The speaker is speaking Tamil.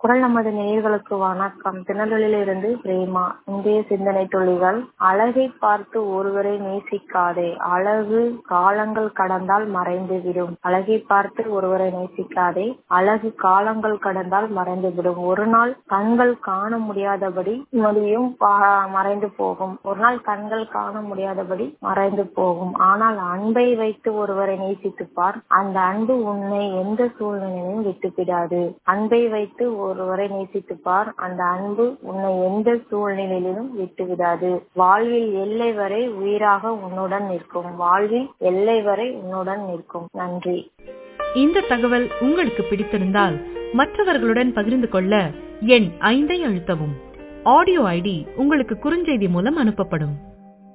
குரல் நமது நேயர்களுக்கு வணக்கம் திருநெல்வேலியில் இருந்து பிரேமா இந்திய சிந்தனை துளிகள் அழகை பார்த்து ஒருவரை நேசிக்காதே அழகு காலங்கள் கடந்தால் மறைந்து விடும் அழகை பார்த்து ஒருவரை நேசிக்காதே அழகு காலங்கள் கடந்தால் மறைந்து விடும் ஒரு நாள் கண்கள் காண முடியாதபடி மொழியும் மறைந்து போகும் ஒரு நாள் கண்கள் காண முடியாதபடி மறைந்து போகும் ஆனால் அன்பை வைத்து ஒருவரை நேசித்து பார் அந்த அன்பு உன்னை எந்த சூழ்நிலையிலும் விட்டுவிடாது அன்பை வைத்து ஒருவரை நேசித்து பார் அந்த அன்பு உன்னை எந்த சூழ்நிலையிலும் விட்டுவிடாது வாழ்வில் எல்லை வரை உயிராக உன்னுடன் நிற்கும் வாழ்வில் எல்லை வரை உன்னுடன் நிற்கும் நன்றி இந்த தகவல் உங்களுக்கு பிடித்திருந்தால் மற்றவர்களுடன் பகிர்ந்து கொள்ள எண் ஐந்தை அழுத்தவும் ஆடியோ ஐடி உங்களுக்கு குறுஞ்செய்தி மூலம் அனுப்பப்படும்